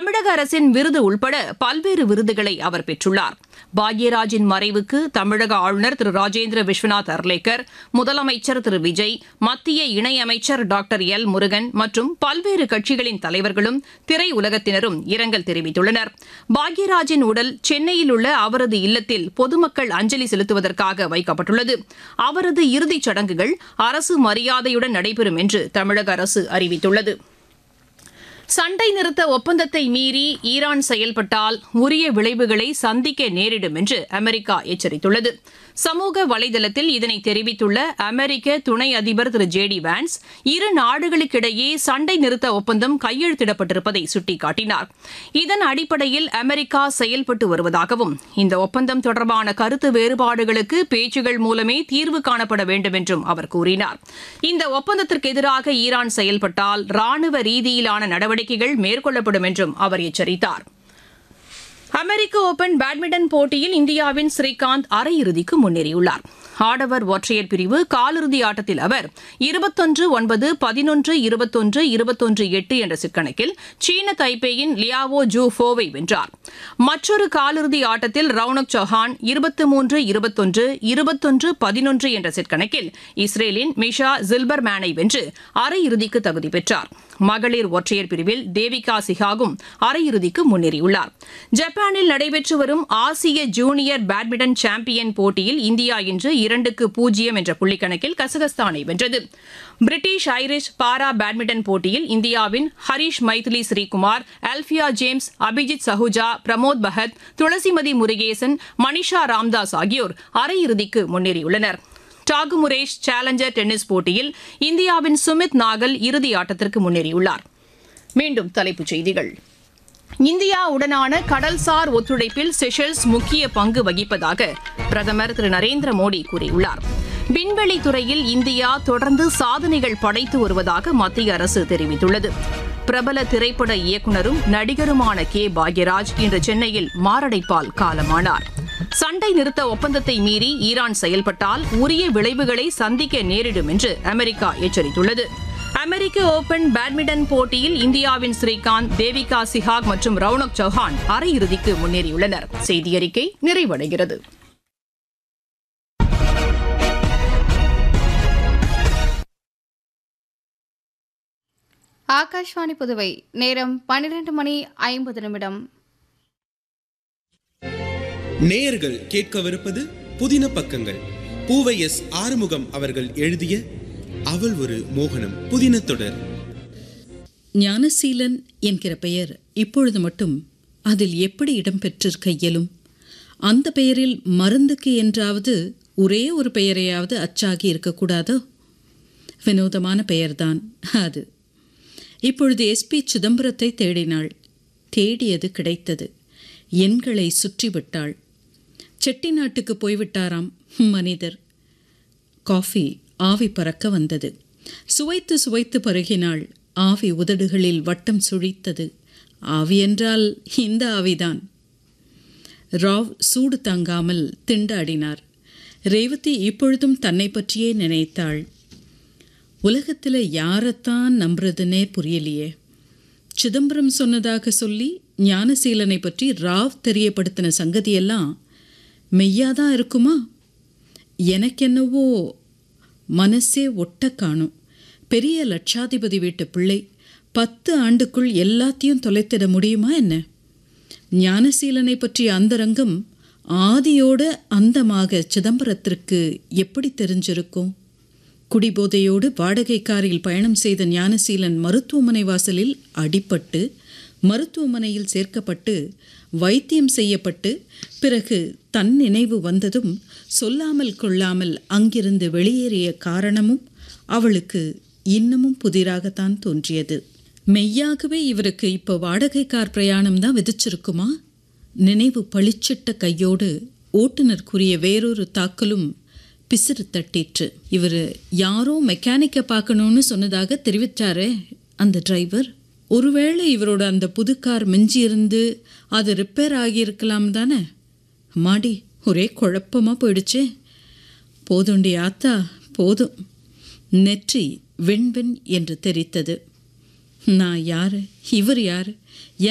தமிழக அரசின் விருது உள்பட பல்வேறு விருதுகளை அவர் பெற்றுள்ளார் பாக்யராஜின் மறைவுக்கு தமிழக ஆளுநர் திரு ராஜேந்திர விஸ்வநாத் அர்லேக்கர் முதலமைச்சர் திரு விஜய் மத்திய இணையமைச்சர் டாக்டர் எல் முருகன் மற்றும் பல்வேறு கட்சிகளின் தலைவர்களும் திரையுலகத்தினரும் இரங்கல் தெரிவித்துள்ளனர் பாக்யராஜின் உடல் சென்னையில் உள்ள அவரது இல்லத்தில் பொதுமக்கள் அஞ்சலி செலுத்துவதற்காக வைக்கப்பட்டுள்ளது அவரது இறுதிச் சடங்குகள் அரசு மரியாதையுடன் நடைபெறும் என்று தமிழக அரசு அறிவித்துள்ளது சண்டை நிறுத்த ஒப்பந்தத்தை மீறி ஈரான் செயல்பட்டால் உரிய விளைவுகளை சந்திக்க நேரிடும் என்று அமெரிக்கா எச்சரித்துள்ளது சமூக வலைதளத்தில் இதனை தெரிவித்துள்ள அமெரிக்க துணை அதிபர் திரு ஜே டி வான்ஸ் இரு நாடுகளுக்கிடையே சண்டை நிறுத்த ஒப்பந்தம் கையெழுத்திடப்பட்டிருப்பதை சுட்டிக்காட்டினார் இதன் அடிப்படையில் அமெரிக்கா செயல்பட்டு வருவதாகவும் இந்த ஒப்பந்தம் தொடர்பான கருத்து வேறுபாடுகளுக்கு பேச்சுகள் மூலமே தீர்வு காணப்பட வேண்டும் என்றும் அவர் கூறினார் இந்த ஒப்பந்தத்திற்கு எதிராக ஈரான் செயல்பட்டால் ராணுவ ரீதியிலான நடவடிக்கைகள் மேற்கொள்ளப்படும் என்றும் அவர் எச்சரித்தார் அமெரிக்க ஓபன் பேட்மிண்டன் போட்டியில் இந்தியாவின் ஸ்ரீகாந்த் அரையிறுதிக்கு முன்னேறியுள்ளார் ஆடவர் ஒற்றையர் பிரிவு காலிறுதி ஆட்டத்தில் அவர் இருபத்தொன்று ஒன்பது பதினொன்று இருபத்தொன்று இருபத்தொன்று எட்டு என்ற சிற்கணக்கில் சீன தைப்பேயின் லியாவோ ஜூ ஃபோவை வென்றார் மற்றொரு காலிறுதி ஆட்டத்தில் ரவுனக் சௌஹான் இருபத்தி மூன்று இருபத்தொன்று இருபத்தொன்று பதினொன்று என்ற சிற்கணக்கில் இஸ்ரேலின் மிஷா ஜில்பர்மேனை வென்று அரையிறுதிக்கு தகுதி பெற்றார் மகளிர் ஒற்றையர் பிரிவில் தேவிகா சிஹாகும் அரையிறுதிக்கு முன்னேறியுள்ளார் ஜப்பானில் நடைபெற்று வரும் ஆசிய ஜூனியர் பேட்மிண்டன் சாம்பியன் போட்டியில் இந்தியா இன்று இரண்டுக்கு பூஜ்ஜியம் என்ற புள்ளிக்கணக்கில் கசகஸ்தானை வென்றது பிரிட்டிஷ் ஐரிஷ் பாரா பேட்மிண்டன் போட்டியில் இந்தியாவின் ஹரிஷ் மைதிலி ஸ்ரீகுமார் அல்பியா ஜேம்ஸ் அபிஜித் சஹுஜா பிரமோத் பகத் துளசிமதி முருகேசன் மனிஷா ராம்தாஸ் ஆகியோர் அரையிறுதிக்கு முன்னேறியுள்ளனர் டாகுமுரேஷ் சேலஞ்சர் டென்னிஸ் போட்டியில் இந்தியாவின் சுமித் நாகல் இறுதி ஆட்டத்திற்கு முன்னேறியுள்ளார் மீண்டும் தலைப்புச் செய்திகள் இந்தியாவுடனான கடல்சார் ஒத்துழைப்பில் செஷல்ஸ் முக்கிய பங்கு வகிப்பதாக பிரதமர் திரு நரேந்திர மோடி கூறியுள்ளார் விண்வெளி துறையில் இந்தியா தொடர்ந்து சாதனைகள் படைத்து வருவதாக மத்திய அரசு தெரிவித்துள்ளது பிரபல திரைப்பட இயக்குனரும் நடிகருமான கே பாக்யராஜ் இன்று சென்னையில் மாரடைப்பால் காலமானார் சண்டை நிறுத்த ஒப்பந்தத்தை மீறி ஈரான் செயல்பட்டால் உரிய விளைவுகளை சந்திக்க நேரிடும் என்று அமெரிக்கா எச்சரித்துள்ளது அமெரிக்க ஓபன் பேட்மிண்டன் போட்டியில் இந்தியாவின் ஸ்ரீகாந்த் தேவிகா சிஹாக் மற்றும் ரவுனக் சௌஹான் அரையிறுதிக்கு முன்னேறியுள்ளனர் செய்தியறிக்கை நிறைவடைகிறது ஆகாஷ்வாணி புதுவை நேரம் பன்னிரண்டு மணி ஐம்பது நிமிடம் நேயர்கள் கேட்கவிருப்பது புதின பக்கங்கள் பூவை எஸ் ஆறுமுகம் அவர்கள் எழுதிய அவள் ஒரு மோகனம் புதின தொடர் ஞானசீலன் என்கிற பெயர் இப்பொழுது மட்டும் அதில் எப்படி இடம்பெற்றிருக்க இயலும் அந்த பெயரில் மருந்துக்கு என்றாவது ஒரே ஒரு பெயரையாவது அச்சாகி இருக்கக்கூடாதோ வினோதமான பெயர்தான் அது இப்பொழுது எஸ்பி சிதம்பரத்தை தேடினாள் தேடியது கிடைத்தது எண்களை சுற்றிவிட்டாள் செட்டிநாட்டுக்கு போய்விட்டாராம் மனிதர் காஃபி ஆவி பறக்க வந்தது சுவைத்து சுவைத்து பருகினாள் ஆவி உதடுகளில் வட்டம் சுழித்தது ஆவி என்றால் இந்த ஆவிதான் ராவ் சூடு தாங்காமல் திண்டாடினார் ரேவதி இப்பொழுதும் தன்னை பற்றியே நினைத்தாள் உலகத்தில் யாரைத்தான் நம்புறதுன்னே புரியலையே சிதம்பரம் சொன்னதாக சொல்லி ஞானசீலனை பற்றி ராவ் தெரியப்படுத்தின சங்கதியெல்லாம் மெய்யாதான் இருக்குமா எனக்கென்னவோ மனசே ஒட்ட காணும் பெரிய லட்சாதிபதி வீட்டு பிள்ளை பத்து ஆண்டுக்குள் எல்லாத்தையும் தொலைத்திட முடியுமா என்ன ஞானசீலனை பற்றிய அந்தரங்கம் ஆதியோட அந்தமாக சிதம்பரத்திற்கு எப்படி தெரிஞ்சிருக்கும் குடிபோதையோடு வாடகை காரில் பயணம் செய்த ஞானசீலன் மருத்துவமனை வாசலில் அடிபட்டு மருத்துவமனையில் சேர்க்கப்பட்டு வைத்தியம் செய்யப்பட்டு பிறகு தன் நினைவு வந்ததும் சொல்லாமல் கொள்ளாமல் அங்கிருந்து வெளியேறிய காரணமும் அவளுக்கு இன்னமும் புதிராகத்தான் தோன்றியது மெய்யாகவே இவருக்கு இப்போ வாடகை கார் பிரயாணம் தான் விதிச்சிருக்குமா நினைவு பளிச்சிட்ட கையோடு ஓட்டுநருக்குரிய வேறொரு தாக்கலும் பிசிறு தட்டிற்று இவர் யாரோ மெக்கானிக்கை பார்க்கணும்னு சொன்னதாக தெரிவித்தாரே அந்த டிரைவர் ஒருவேளை இவரோட அந்த புது கார் மிஞ்சி இருந்து அது ரிப்பேர் ஆகியிருக்கலாம் தானே மாடி ஒரே குழப்பமாக போயிடுச்சே போதுண்டி ஆத்தா போதும் நெற்றி வெண்வெண் என்று தெரித்தது நான் யாரு இவர் யாரு